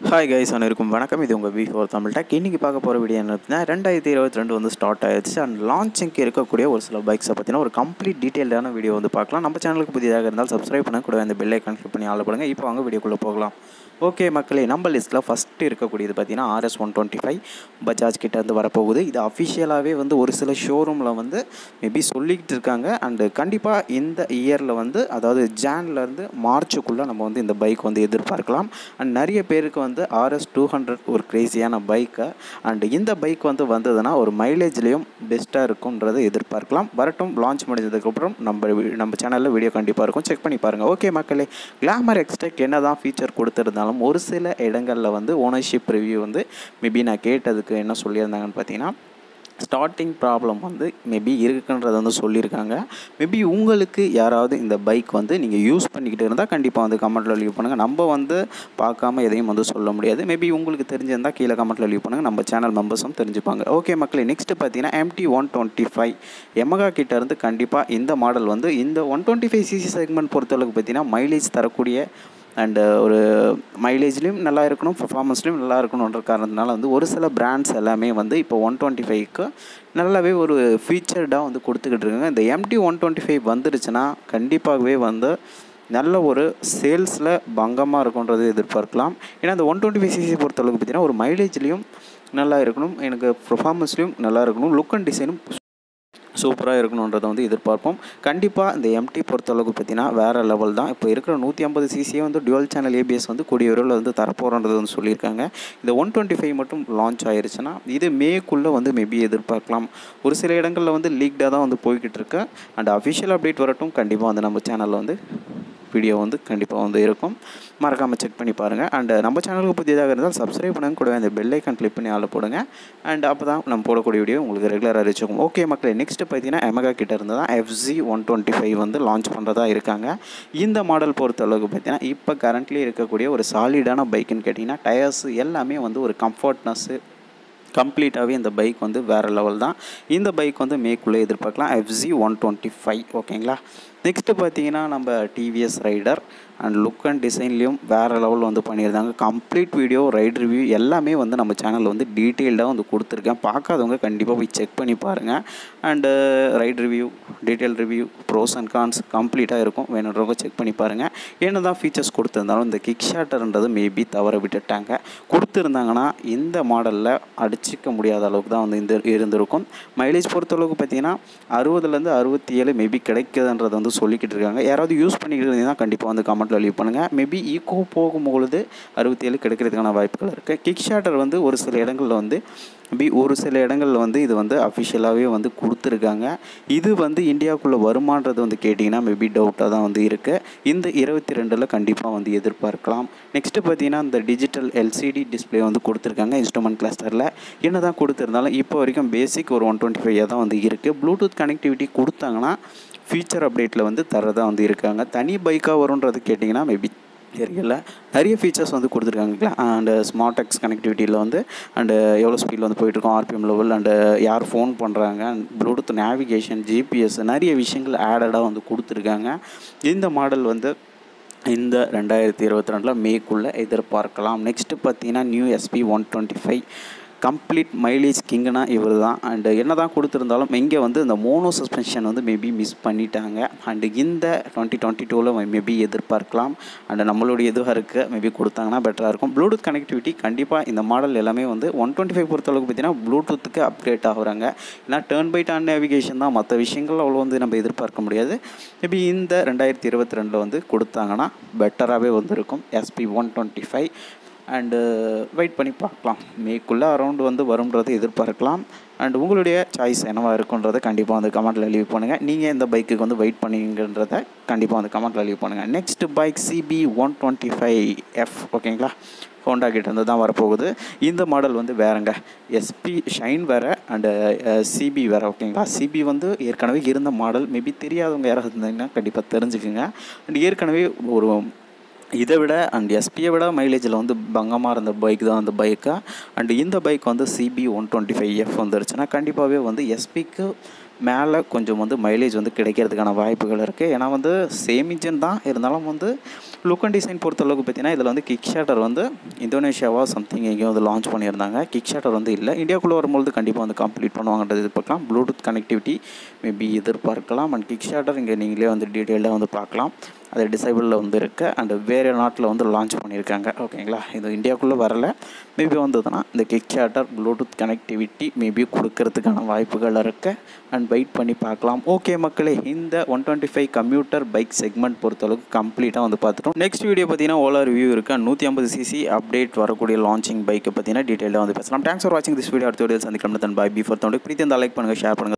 hi guys அனைவருக்கும் வணக்கம் இது உங்கள் வி ஃபோர் தமிழ் டேக் இன்றைக்கி பார்க்க போகிற வீடியோ என்னதுன்னா ரெண்டாயிரத்தி இருபத்தி ரெண்டு வந்து ஸ்டார்ட் ஆயிடுச்சு அண்ட் லான்ச்சிங்க்கு இருக்கக்கூடிய ஒரு சில பைக்ஸை பற்றின ஒரு கம்ப்ளீட் டீட்டெயிலான வீடியோ வந்து பார்க்கலாம் நம்ம சேனலுக்கு புதிதாக இருந்தால் சப்ஸ்கிரைப் பண்ண கூட அந்த பெல்லை கிளிக் பண்ணி ஆள் பண்ணுங்கள் இப்போ வாங்க வீடியோக்குள்ளே போகலாம் ஓகே மக்களே நம்ம லிஸ்ட்டில் ஃபஸ்ட்டு இருக்கக்கூடியது பார்த்தீங்கன்னா RS one twenty five Bajaj கிட்டேருந்து வரப்போகுது இது அஃபிஷியலாகவே வந்து ஒரு சில ஷோரூமில் வந்து மேபி சொல்லிக்கிட்டு இருக்காங்க அண்டு கண்டிப்பாக இந்த இயரில் வந்து அதாவது ஜான்லேருந்து மார்ச்சுக்குள்ளே நம்ம வந்து இந்த பைக் வந்து எதிர்பார்க்கலாம் அண்ட் நிறைய பேருக்கு வந்து ஆர்எஸ் டூ ஹண்ட்ரட் ஒரு க்ரேஸியான பைக்கு அண்டு இந்த பைக் வந்து வந்ததுன்னா ஒரு மைலேஜ்லேயும் பெஸ்ட்டாக இருக்கும்ன்றதை எதிர்பார்க்கலாம் வரட்டும் லான்ச் முடிஞ்சதுக்கப்புறம் நம்ம வி- நம்ம சேனலில் வீடியோ கண்டிப்பாக இருக்கும் செக் பண்ணி பாருங்கள் ஓகே மக்களே கிளாமர் எக்ஸ்டெக் என்ன தான் ஃபீச்சர் கொடுத்துருந்தாலும் ஒரு சில இடங்களில் வந்து ஓனர்ஷிப் ரிவ்யூ வந்து மேபி நான் கேட்டதுக்கு என்ன சொல்லியிருந்தாங்கன்னு பார்த்தீங்கன்னா ஸ்டார்டிங் ப்ராப்ளம் வந்து மேபி இருக்குன்றதை வந்து சொல்லியிருக்காங்க மேபி உங்களுக்கு யாராவது இந்த பைக் வந்து நீங்கள் யூஸ் பண்ணிக்கிட்டு இருந்தால் கண்டிப்பாக வந்து கமெண்ட்டில் லீவ் பண்ணுங்கள் நம்ம வந்து பார்க்காம எதையும் வந்து சொல்ல முடியாது மேபி உங்களுக்கு தெரிஞ்சிருந்தால் கீழே கமெண்ட்டில் லீவ் பண்ணுங்கள் நம்ம சேனல் மெம்பர்ஸும் தெரிஞ்சுப்பாங்க ஓகே மக்களே நெக்ஸ்ட்டு பார்த்தீங்கன்னா MT one twenty five Yamaha கிட்டேருந்து கண்டிப்பாக இந்த மாடல் வந்து இந்த one twenty five CC segment பொறுத்தளவுக்கு பார்த்தீங்கன்னா மைலேஜ் தரக்கூடிய அண்டு ஒரு மைலேஜ்லேயும் நல்லா இருக்கணும் பர்ஃபார்மன்ஸ்லையும் நல்லா இருக்கணுன்ற காரணத்தினால வந்து ஒரு சில பிராண்ட்ஸ் எல்லாமே வந்து இப்போ ஒன் டுவெண்ட்டி ஃபைவ்க்கு நல்லாவே ஒரு ஃபீச்சர்டாக வந்து கொடுத்துக்கிட்டு இருக்காங்க இந்த எம்டி ஒன் டுவெண்ட்டி ஃபைவ் வந்துருச்சுன்னா கண்டிப்பாகவே வந்து நல்ல ஒரு சேல்ஸில் பங்கமாக இருக்குன்றது எதிர்பார்க்கலாம் ஏன்னா இந்த ஒன் டுவெண்ட்டி ஃபைவ் சிசி பொறுத்தளவுக்கு பார்த்தீங்கன்னா ஒரு மைலேஜ்லேயும் நல்லா இருக்கணும் எனக்கு பர்ஃபார்மன்ஸ்லையும் நல்லா இருக்கணும் லுக் அண்ட் டிசைனும் சூப்பராக இருக்கணுன்றதை வந்து எதிர்பார்ப்போம் கண்டிப்பாக இந்த எம்டி பொறுத்தளவுக்கு பார்த்தீங்கன்னா வேறு லெவல் தான் இப்போ இருக்கிற நூற்றி ஐம்பது சிசியே வந்து டுவல் சேனல் ஏபிஎஸ் வந்து கூடிய விரைவில் வந்து தரப்போகிறன்றது வந்து சொல்லியிருக்காங்க இந்த ஒன் டுவெண்ட்டி ஃபைவ் மட்டும் லான்ச் ஆயிருச்சுன்னா இது மேக்குள்ளே வந்து மேபி எதிர்பார்க்கலாம் ஒரு சில இடங்களில் வந்து லீக்டாக தான் வந்து போய்கிட்டு இருக்கு அண்ட் அஃபிஷியல் அப்டேட் வரட்டும் கண்டிப்பாக வந்து நம்ம சேனலில் வந்து வீடியோ வந்து கண்டிப்பாக வந்து இருக்கும் மறக்காமல் செக் பண்ணி பாருங்கள் அண்ட் நம்ம சேனலுக்கு புதியதாக இருந்தால் சப்ஸ்கிரைப் பண்ணுங்க கூட அந்த பெல் ஐக்கான் கிளிக் பண்ணி ஆள போடுங்க அண்ட் அப்போ தான் நம்ம போடக்கூடிய வீடியோ உங்களுக்கு ரெகுலராக ரீச்சுக்கும் ஓகே மக்களே நெக்ஸ்ட்டு பார்த்தீங்கன்னா எமகா கிட்ட இருந்து தான் எஃப்ஜி ஒன் டுவெண்ட்டி ஃபைவ் வந்து லான்ச் பண்ணுறதா இருக்காங்க இந்த மாடல் பொறுத்த அளவுக்கு பார்த்தீங்கன்னா இப்போ கரண்ட்லி இருக்கக்கூடிய ஒரு சாலிடான பைக்குன்னு கேட்டிங்கன்னா டயர்ஸ் எல்லாமே வந்து ஒரு கம்ஃபர்ட்னஸ்ஸு கம்ப்ளீட்டாகவே இந்த பைக் வந்து வேறு லெவல் தான் இந்த பைக் வந்து மேக்குள்ளே எதிர்பார்க்கலாம் எஃப்ஜி ஒன் டுவெண்ட்டி ஃபைவ் ஓகேங்களா நெக்ஸ்ட்டு பார்த்தீங்கன்னா நம்ம TVS Raider and look and டிசைன்லேயும் வேறு லெவல் வந்து பண்ணியிருந்தாங்க கம்ப்ளீட் வீடியோ ரைட் ரிவ்யூ எல்லாமே வந்து நம்ம சேனலில் வந்து டீட்டெயில்டாக வந்து கொடுத்துருக்கேன் பார்க்காதவங்க கண்டிப்பாக போய் செக் பண்ணி பாருங்கள் and ride review detail review pros and cons கம்ப்ளீட்டாக இருக்கும் வேணுன்றவங்க செக் பண்ணி பாருங்கள் என்ன தான் ஃபீச்சர்ஸ் கொடுத்துருந்தாலும் இந்த கிக் ஷாட்டர்ன்றது மேபி தவற விட்டுட்டாங்க கொடுத்துருந்தாங்கன்னா இந்த மாடலில் அடிச்சிக்க முடியாத அளவுக்கு தான் வந்து இந்த இருந்திருக்கும் மைலேஜ் பொறுத்தளவுக்கு பார்த்தீங்கன்னா அறுபதுலேருந்து அறுபத்தி ஏழு மேபி கிடைக்குதுன்றதை வந்து சொல்லிக்கிட்டு இருக்காங்க யாராவது யூஸ் பண்ணிக்கிட்டு இருந்தீங்கன்னா கண்டிப்பாக வந்து கமெண்ட்டில் லீவ் பண்ணுங்கள் மேபி ஈக்கோ போகும்பொழுது அறுபத்தி ஏழு கிடைக்கிறதுக்கான வாய்ப்புகள் இருக்குது கிக் ஷாட்டர் வந்து ஒரு சில இடங்களில் வந்து மேபி ஒரு சில இடங்களில் வந்து இது வந்து அஃபிஷியலாகவே வந்து கொடுத்துருக்காங்க இது வந்து இந்தியாவுக்குள்ளே வருமானது வந்து கேட்டிங்கன்னா மேபி டவுட்டாக தான் வந்து இருக்குது இந்த இருபத்தி ரெண்டில் கண்டிப்பாக வந்து எதிர்பார்க்கலாம் நெக்ஸ்ட்டு பார்த்தீங்கன்னா இந்த டிஜிட்டல் எல்சிடி டிஸ்ப்ளே வந்து கொடுத்துருக்காங்க இன்ஸ்ட்ருமெண்ட் கிளஸ்டரில் என்ன தான் கொடுத்துருந்தாலும் இப்போ வரைக்கும் பேசிக் ஒரு ஒன் டுவெண்ட்டி ஃபைவ் தான் வந்து இருக்குது ப்ளூடூத் கனெக்டிவிட்டி கொடுத்தாங்கன்னா ஃபீச்சர் அப்டேட்டில் வந்து தரதா வந்து இருக்காங்க தனி பைக்காக வரும்ன்றது கேட்டிங்கன்னா மேபி தெரியல நிறைய ஃபீச்சர்ஸ் வந்து கொடுத்துருக்காங்க அண்டு ஸ்மார்ட் எக்ஸ் கனெக்டிவிட்டியில் வந்து அண்டு எவ்வளோ ஸ்பீடில் வந்து போயிட்டுருக்கோம் ஆர்பிஎம் லெவல் அண்டு யார் ஃபோன் பண்ணுறாங்க ப்ளூடூத் நேவிகேஷன் ஜிபிஎஸ் நிறைய விஷயங்கள் ஆடடாக வந்து கொடுத்துருக்காங்க இந்த மாடல் வந்து இந்த ரெண்டாயிரத்தி இருபத்தி ரெண்டில் மேக்குள்ளே எதிர்பார்க்கலாம் நெக்ஸ்ட்டு பார்த்தீங்கன்னா new SP one twenty five complete mileage கிங்குனா இவர் தான் அண்டு என்ன தான் கொடுத்துருந்தாலும் இங்கே வந்து இந்த மோனோ சஸ்பென்ஷன் வந்து மேபி மிஸ் பண்ணிட்டாங்க அண்டு இந்த டுவெண்ட்டி டுவெண்ட்டி டூவில் மேபி எதிர்பார்க்கலாம் அண்டு நம்மளுடைய இதுவாக இருக்க மேபி கொடுத்தாங்கன்னா பெட்டராக இருக்கும் ப்ளூடூத் கனெக்டிவிட்டி கண்டிப்பாக இந்த மாடல் எல்லாமே வந்து ஒன் டுவெண்ட்டி ஃபைவ் பொறுத்தளவுக்கு பார்த்தீங்கன்னா ப்ளூடூத்துக்கு அப்டேட் ஆகுறாங்க ஏன்னா டேர்ன் பை டர்ன் நேவிகேஷன் தான் மற்ற விஷயங்கள் அவ்வளோ வந்து நம்ம எதிர்பார்க்க முடியாது மேபி இந்த ரெண்டாயிரத்தி இருபத்தி ரெண்டில் வந்து கொடுத்தாங்கன்னா பெட்டராகவே வந்திருக்கும் SP one twenty five and wait பண்ணி பார்க்கலாம் மேக்குள்ளே அரௌண்ட் வந்து வரும்ன்றதை எதிர்பார்க்கலாம் அண்ட் உங்களுடைய சாய்ஸ் என்னவா இருக்குன்றதை கண்டிப்பாக வந்து கமெண்ட்டில் லீவ் பண்ணுங்கள் நீங்கள் இந்த பைக்குக்கு வந்து வெயிட் பண்ணீங்கன்றதை கண்டிப்பாக வந்து கமெண்ட்டில் லீவ் பண்ணுங்கள் next bike CB one twenty five F ஓகேங்களா ஹோண்டா கிட்ட இருந்து தான் வரப்போகுது இந்த மாடல் வந்து வேறங்க எஸ்பி ஷைன் வேறு அண்டு சிபி வேறு ஓகேங்களா சிபி வந்து ஏற்கனவே இருந்த மாடல் மேபி தெரியாதவங்க யாராவது இருந்தீங்கன்னா கண்டிப்பாக தெரிஞ்சுக்குங்க அண்ட் ஏற்கனவே ஒரு இதை விட அண்ட் எஸ்பியை விட மைலேஜில் வந்து பங்கமாக இருந்த பைக் தான் அந்த பைக்கு அண்ட் இந்த பைக் வந்து CB one twenty five F வந்துருச்சுன்னா கண்டிப்பாகவே வந்து எஸ்பிக்கு மேலே கொஞ்சம் வந்து மைலேஜ் வந்து கிடைக்கிறதுக்கான வாய்ப்புகள் இருக்குது ஏன்னா வந்து சேம் இன்ஜின் தான் இருந்தாலும் வந்து லுக் அண்ட் டிசைன் பொறுத்தளவுக்கு பார்த்தீங்கன்னா இதில் வந்து கிக் ஷாட்டர் வந்து இந்தோனேஷியாவா சம்திங் எங்கேயும் வந்து லான்ச் பண்ணியிருந்தாங்க கிக் ஷாட்டர் வந்து இல்லை இந்தியாவுக்குள்ளே வரும்போது கண்டிப்பாக வந்து கம்ப்ளீட் பண்ணுவாங்கன்றது எதிர்பார்க்கலாம் ப்ளூடூத் கனெக்டிவிட்டி மேபி எதிர்பார்க்கலாம் அண்ட் கிக் ஷாட்டர் இங்கே நீங்களே வந்து டீட்டெயிலாக வந்து பார்க்கலாம் அது டிசைபிளில் வந்து இருக்குது அண்ட் வேறு நாட்டில் வந்து லான்ச் பண்ணியிருக்காங்க ஓகேங்களா இது இந்தியாவுக்குள்ளே வரல மேபி வந்ததுன்னா இந்த kick starter Bluetooth connectivity maybe கொடுக்கறதுக்கான வாய்ப்புகள் இருக்குது அண்ட் வெயிட் பண்ணி பார்க்கலாம் ஓகே மக்களே இந்த one twenty five commuter bike segment பொறுத்தளவுக்கு கம்ப்ளீட்டாக வந்து பார்த்துட்டோம் நெக்ஸ்ட் வீடியோ பார்த்தீங்கன்னா ஓலா ரிவ்யூ இருக்குது நூற்றி ஐம்பது சிசி அப்டேட் வரக்கூடிய லான்ச்சிங் பைக்கை பார்த்தீங்கன்னா டீட்டெயிலாக வந்து பேசலாம் தேங்க்ஸ் ஃபார் வாட்சிங் திஸ் வீடியோ அடுத்த வீடியோ சந்திக்கலாம் தன் பை பிஃபோர் தோண்டு பிரீத்தி லைக் பண்ணுங்கள் ஷேர் பண்ணுங்கள்